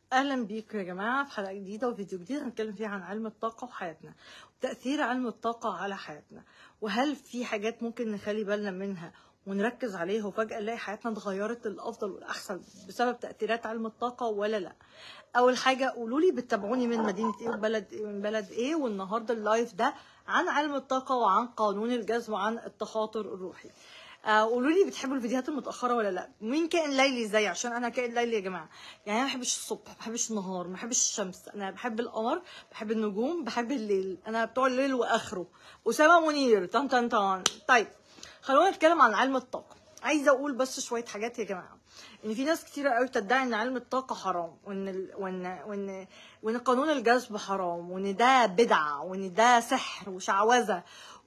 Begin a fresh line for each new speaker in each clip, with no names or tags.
اهلا بيكم يا جماعه في حلقه جديده وفيديو جديد هنتكلم فيه عن علم الطاقه وحياتنا وتاثير علم الطاقه على حياتنا وهل في حاجات ممكن نخلي بالنا منها ونركز عليها وفجاه نلاقي حياتنا اتغيرت للافضل والاحسن بسبب تاثيرات علم الطاقه ولا لا اول حاجه قولوا لي بتتابعوني من مدينه ايه وبلد ايه من بلد ايه والنهارده اللايف ده عن علم الطاقه وعن قانون الجذب وعن التخاطر الروحي آه، قولوا لي بتحبوا الفيديوهات المتاخره ولا لا مين كائن ليلي زي عشان انا كائن ليلي يا جماعه يعني انا ما بحبش الصبح ما بحبش النهار ما بحبش الشمس انا بحب القمر بحب النجوم بحب الليل انا بتوع الليل واخره اسامه منير تن تن تن طيب خلونا نتكلم عن علم الطاقه عايزه اقول بس شويه حاجات يا جماعه ان في ناس كتيره قوي تدعي ان علم الطاقه حرام وان ال... وان وان وان قانون الجذب حرام وان ده بدعه وان ده سحر وشعوذه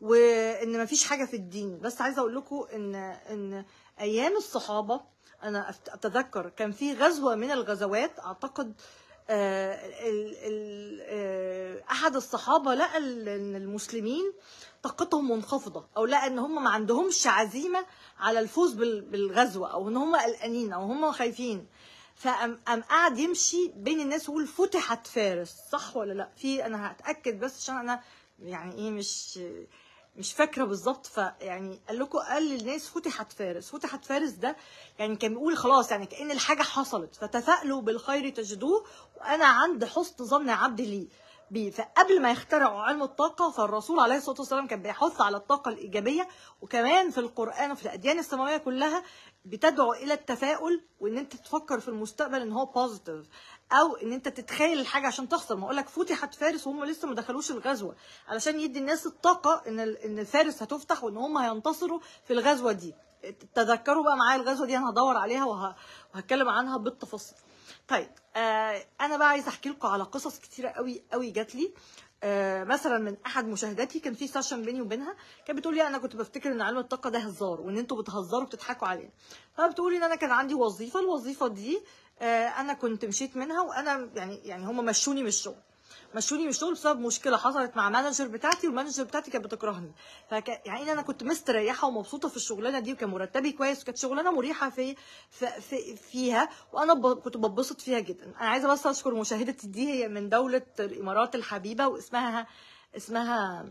وان مفيش حاجه في الدين بس عايزه اقول لكم ان ان ايام الصحابه انا أفت- اتذكر كان في غزوه من الغزوات اعتقد آه، ال- ال- آه، احد الصحابه لقى ال- ان المسلمين طاقتهم منخفضه او لقى ان هم ما عندهمش عزيمه على الفوز بال- بالغزوه او ان هم قلقانين او هم خايفين فقام قام قاعد يمشي بين الناس ويقول فتحت فارس صح ولا لا في انا هتاكد بس عشان انا يعني ايه مش مش فاكره بالظبط فيعني قال لكم قال للناس فتحت فارس فتحت فارس ده يعني كان بيقول خلاص يعني كأن الحاجه حصلت فتفائلوا بالخير تجدوه وانا عند حسن ظن عبدي لي بيه فقبل ما يخترعوا علم الطاقة فالرسول عليه الصلاة والسلام كان بيحث على الطاقة الإيجابية وكمان في القرآن وفي الأديان السماوية كلها بتدعو إلى التفاؤل وإن أنت تفكر في المستقبل إن هو بوزيتيف أو إن أنت تتخيل الحاجة عشان تحصل ما أقول لك فتحت فارس وهم لسه ما دخلوش الغزوة علشان يدي الناس الطاقة إن ال- إن فارس هتفتح وإن هم هينتصروا في الغزوة دي تذكروا بقى معايا الغزوة دي أنا هدور عليها وه... وهتكلم عنها بالتفاصيل طيب آه انا بقى عايزه احكي لكم على قصص كتيره قوي قوي جات لي آه مثلا من احد مشاهداتي كان في سيشن بيني وبينها كانت بتقول لي انا كنت بفتكر ان علم الطاقه ده هزار وان انتوا بتهزروا وبتضحكوا علينا فبتقولي ان انا كان عندي وظيفه الوظيفه دي آه انا كنت مشيت منها وانا يعني يعني هم مشوني من الشغل مشوني من الشغل بسبب مشكله حصلت مع مانجر بتاعتي والمانجر بتاعتي كانت بتكرهني فك... يعني انا كنت مستريحه ومبسوطه في الشغلانه دي وكان مرتبي كويس وكانت شغلانه مريحه في, في... في... فيها وانا ب... كنت بتبسط فيها جدا انا عايزه بس اشكر مشاهدتي دي هي من دوله الامارات الحبيبه واسمها اسمها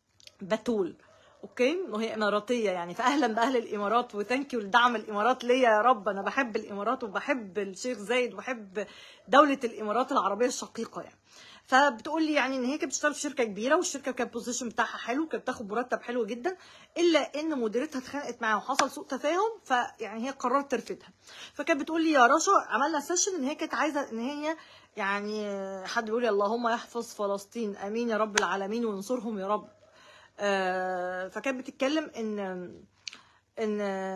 بتول اوكي وهي اماراتيه يعني فاهلا باهل الامارات وثانك يو لدعم الامارات ليا يا رب انا بحب الامارات وبحب الشيخ زايد وبحب دوله الامارات العربيه الشقيقه يعني فبتقول لي يعني ان هي كانت بتشتغل في شركه كبيره والشركه كان البوزيشن بتاعها حلو كانت بتاخد مرتب حلو جدا الا ان مديرتها اتخانقت معاها وحصل سوء تفاهم فيعني هي قررت ترفدها فكانت بتقول لي يا رشا عملنا سيشن ان هي كانت عايزه ان هي يعني حد بيقول لي اللهم يحفظ فلسطين امين يا رب العالمين وينصرهم يا رب آه، فكانت بتتكلم ان ان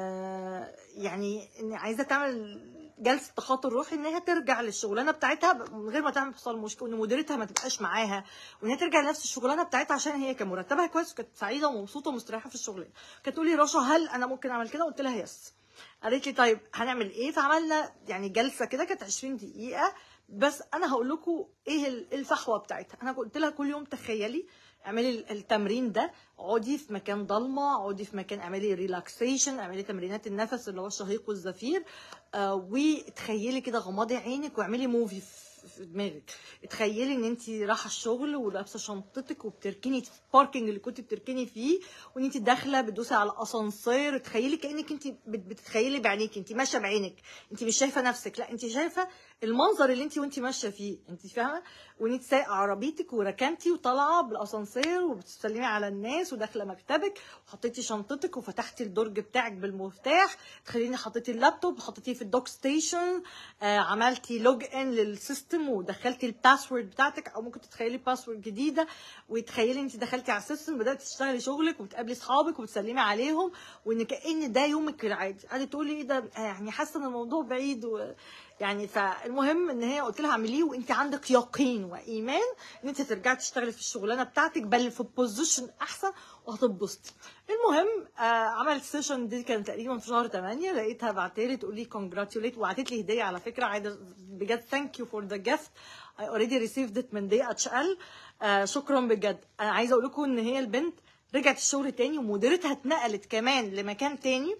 يعني ان عايزه تعمل جلسه تخاطر روحي ان هي ترجع للشغلانه بتاعتها من غير ما تعمل تحصل مشكله وان مديرتها ما تبقاش معاها وان هي ترجع لنفس الشغلانه بتاعتها عشان هي كان مرتبها كويس وكانت سعيده ومبسوطه ومستريحه في الشغلانه كانت تقول لي رشا هل انا ممكن اعمل كده قلت لها يس قالت لي طيب هنعمل ايه فعملنا يعني جلسه كده كانت 20 دقيقه بس انا هقول لكم ايه ال- الفحوى بتاعتها انا قلت لها كل يوم تخيلي اعملي ال- التمرين ده اقعدي في مكان ضلمه اقعدي في مكان اعملي ريلاكسيشن اعملي تمرينات النفس اللي هو الشهيق والزفير آه وتخيلي كده غمضي عينك واعملي موفي في في دماغك تخيلي ان انت رايحه الشغل ولابسه شنطتك وبتركني في الباركنج اللي كنت بتركني فيه وان انت داخله بتدوسي على الاسانسير تخيلي كانك انت بت- بتتخيلي بعينيك انت ماشيه بعينك انت مش شايفه نفسك لا انت شايفه المنظر اللي انت وانت ماشيه فيه انت فاهمه وان انت سايقه عربيتك وركنتي وطالعه بالاسانسير وبتسلمي على الناس وداخله مكتبك وحطيتي شنطتك وفتحتي الدرج بتاعك بالمفتاح تخليني حطيتي اللابتوب حطيتيه في الدوك ستيشن آه عملتي لوج ان للسيستم ودخلتي الباسورد بتاعتك او ممكن تتخيلي باسورد جديده وتخيلي انت دخلتي على السيستم بدات تشتغلي شغلك وبتقابلي اصحابك وبتسلمي عليهم وان كان ده يومك العادي قعدت تقولي ايه ده يعني حاسه ان الموضوع بعيد و... يعني فالمهم ان هي قلت لها اعمليه وانت عندك يقين وايمان ان انت ترجعي تشتغلي في الشغلانه بتاعتك بل في بوزيشن احسن وهتتبسطي المهم آه عملت سيشن دي كان تقريبا في شهر 8 لقيتها بعتلي تقول لي كونجراتيوليت وبعتت لي هديه على فكره عايزه بجد ثانك يو فور ذا جيفت I already received it من دي اتش ال شكرا بجد انا عايزه اقول لكم ان هي البنت رجعت الشغل تاني ومديرتها اتنقلت كمان لمكان تاني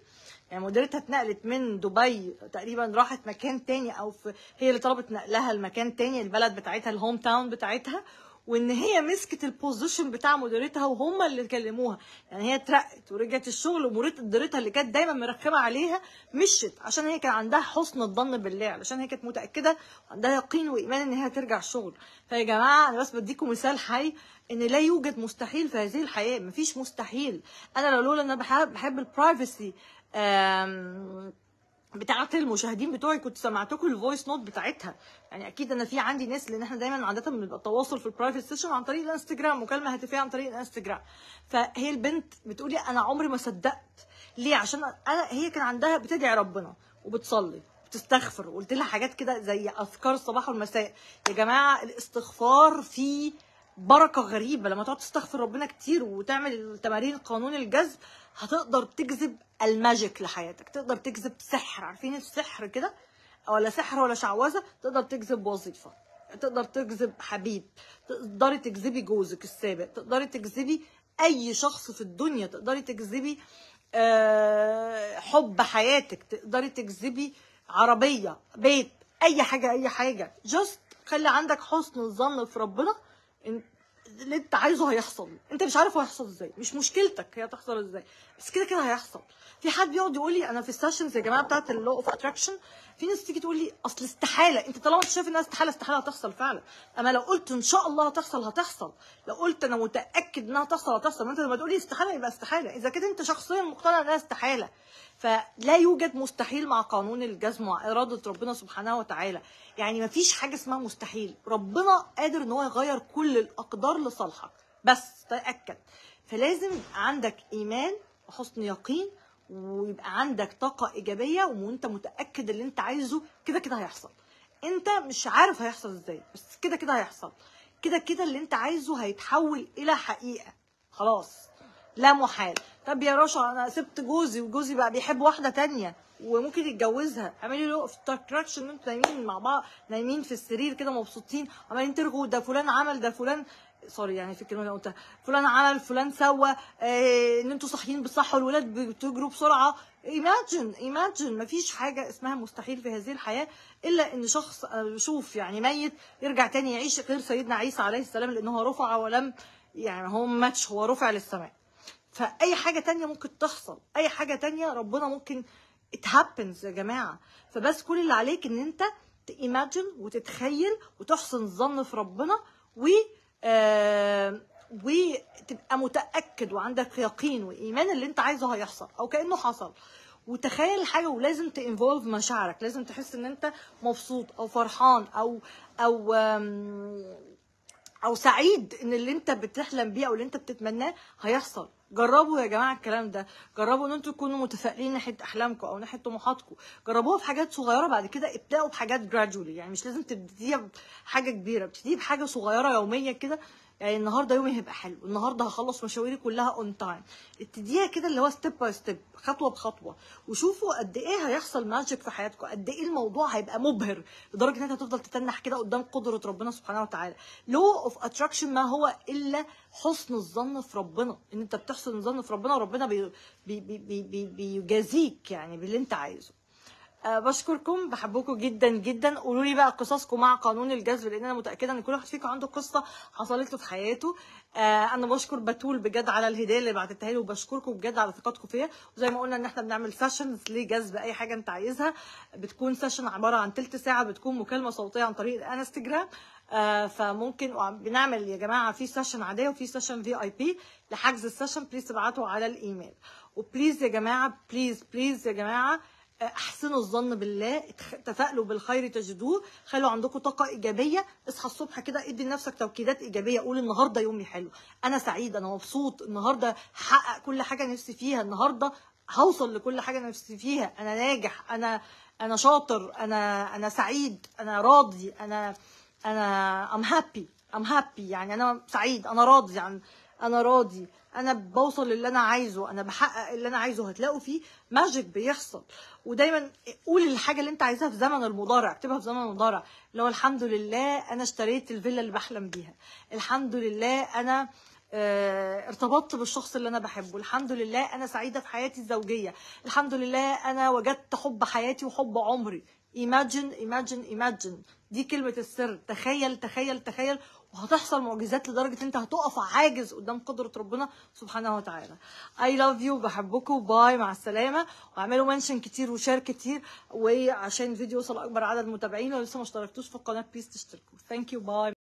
يعني مديرتها اتنقلت من دبي تقريبا راحت مكان تاني او في هي اللي طلبت نقلها لمكان تاني البلد بتاعتها الهوم تاون بتاعتها وان هي مسكت البوزيشن بتاع مديرتها وهم اللي كلموها يعني هي اترقت ورجعت الشغل ومديرتها اللي كانت دايما مرخمه عليها مشت عشان هي كان عندها حسن الظن بالله علشان هي كانت متاكده وعندها يقين وايمان ان هي ترجع الشغل فيا جماعه انا بس بديكم مثال حي ان لا يوجد مستحيل في هذه الحياه مفيش مستحيل انا لو لولا ان انا بحب, بحب البرايفسي بتاعت المشاهدين بتوعي كنت سمعتكم الفويس نوت بتاعتها يعني اكيد انا في عندي ناس لان احنا دايما عاده بنبقى التواصل في البرايفت سيشن عن طريق الانستجرام مكالمه هاتفيه عن طريق الانستجرام فهي البنت بتقولي انا عمري ما صدقت ليه عشان انا هي كان عندها بتدعي ربنا وبتصلي بتستغفر وقلت لها حاجات كده زي اذكار الصباح والمساء يا جماعه الاستغفار فيه بركه غريبه لما تقعد تستغفر ربنا كتير وتعمل تمارين قانون الجذب هتقدر تجذب الماجيك لحياتك تقدر تجذب سحر عارفين السحر كده ولا سحر ولا شعوذه تقدر تجذب وظيفه تقدر تجذب حبيب تقدري تجذبي جوزك السابق تقدري تجذبي اي شخص في الدنيا تقدري تجذبي آه، حب حياتك تقدري تجذبي عربيه بيت اي حاجه اي حاجه جاست خلي عندك حسن الظن في ربنا اللي انت عايزه هيحصل انت مش عارف هو هيحصل ازاي مش مشكلتك هي هتحصل ازاي بس كده كده هيحصل في حد بيقعد يقول لي انا في السيشنز يا جماعه بتاعت اللو اوف اتراكشن في ناس تيجي تقول لي اصل استحاله انت طالما انت شايف انها استحاله استحاله هتحصل فعلا اما لو قلت ان شاء الله هتحصل هتحصل لو قلت انا متاكد انها هتحصل هتحصل ما انت لما تقولي استحاله يبقى استحاله اذا كده انت شخصيا مقتنع انها استحاله فلا يوجد مستحيل مع قانون الجذب مع اراده ربنا سبحانه وتعالى يعني ما فيش حاجه اسمها مستحيل ربنا قادر ان هو يغير كل الاقدار لصالحك بس تاكد فلازم عندك ايمان وحسن يقين ويبقى عندك طاقة إيجابية وأنت متأكد اللي أنت عايزه كده كده هيحصل أنت مش عارف هيحصل إزاي بس كده كده هيحصل كده كده اللي أنت عايزه هيتحول إلى حقيقة خلاص لا محال طب يا رشا أنا سبت جوزي وجوزي بقى بيحب واحدة تانية وممكن يتجوزها اعملي له في اتراكشن ان انتوا نايمين مع بعض نايمين في السرير كده مبسوطين عمالين ترغوا ده فلان عمل ده فلان سوري يعني في الكلمه اللي قلتها فلان عمل فلان سوى آه ان انتوا صاحيين بالصح والولاد بتجروا بسرعه ايماجن ايماجن مفيش حاجه اسمها مستحيل في هذه الحياه الا ان شخص شوف يعني ميت يرجع تاني يعيش غير سيدنا عيسى عليه السلام لان هو رفع ولم يعني هو ماتش هو رفع للسماء فاي حاجه تانية ممكن تحصل اي حاجه تانية ربنا ممكن it happens يا جماعه فبس كل اللي عليك ان انت تيماجن وتتخيل وتحسن الظن في ربنا و آه وتبقى متاكد وعندك يقين وايمان اللي انت عايزه هيحصل او كانه حصل وتخيل الحاجه ولازم تانفولف مشاعرك لازم تحس ان انت مبسوط او فرحان او او او سعيد ان اللي انت بتحلم بيه او اللي انت بتتمناه هيحصل جربوا يا جماعه الكلام ده جربوا ان انتوا تكونوا متفائلين ناحيه احلامكم او ناحيه طموحاتكم جربوها في حاجات صغيره بعد كده ابداوا بحاجات جرادولي يعني مش لازم تبتديها بحاجه كبيره ابتدي بحاجه صغيره يوميه كده يعني النهارده يومي هيبقى حلو النهارده هخلص مشاويري كلها اون تايم ابتديها كده اللي هو ستيب باي ستيب خطوه بخطوه وشوفوا قد ايه هيحصل ماجيك في حياتكم قد ايه الموضوع هيبقى مبهر لدرجه ان انت هتفضل تتنح كده قدام قدره ربنا سبحانه وتعالى لو اوف اتراكشن ما هو الا حسن الظن في ربنا ان انت بتحسن الظن في ربنا وربنا بي بي بي بي بيجازيك يعني باللي انت عايزه أه بشكركم بحبكم جدا جدا قولوا لي بقى قصصكم مع قانون الجذب لان انا متاكده ان كل واحد فيكم عنده قصه حصلت له في حياته أه انا بشكر بتول بجد على الهديه اللي بعتتها لي وبشكركم بجد على ثقتكم فيا وزي ما قلنا ان احنا بنعمل سيشنز لجذب اي حاجه انت عايزها بتكون سيشن عباره عن تلت ساعه بتكون مكالمه صوتيه عن طريق الانستجرام آه فممكن بنعمل يا جماعه في سيشن عاديه وفي سيشن في اي بي لحجز السيشن بليز تبعتوا على الايميل وبليز يا جماعه بليز بليز يا جماعه احسنوا الظن بالله تفائلوا بالخير تجدوه خلوا عندكم طاقه ايجابيه اصحى الصبح كده ادي لنفسك توكيدات ايجابيه قول النهارده يومي حلو انا سعيد انا مبسوط النهارده هحقق كل حاجه نفسي فيها النهارده هوصل لكل حاجه نفسي فيها انا ناجح انا انا شاطر انا انا سعيد انا راضي انا انا ام هابي ام هابي يعني انا سعيد انا راضي عن انا راضي انا بوصل للي انا عايزه انا بحقق اللي انا عايزه هتلاقوا فيه ماجيك بيحصل ودايما قول الحاجه اللي انت عايزاها في زمن المضارع اكتبها في زمن المضارع اللي هو الحمد لله انا اشتريت الفيلا اللي بحلم بيها الحمد لله انا آه، ارتبطت بالشخص اللي انا بحبه الحمد لله انا سعيده في حياتي الزوجيه الحمد لله انا وجدت حب حياتي وحب عمري imagine imagine imagine دي كلمة السر تخيل تخيل تخيل وهتحصل معجزات لدرجة انت هتقف عاجز قدام قدرة ربنا سبحانه وتعالى I love you بحبكم باي مع السلامة واعملوا منشن كتير وشير كتير وعشان الفيديو يوصل اكبر عدد متابعين ولو لسه ما اشتركتوش في القناة بليز تشتركوا thank you باي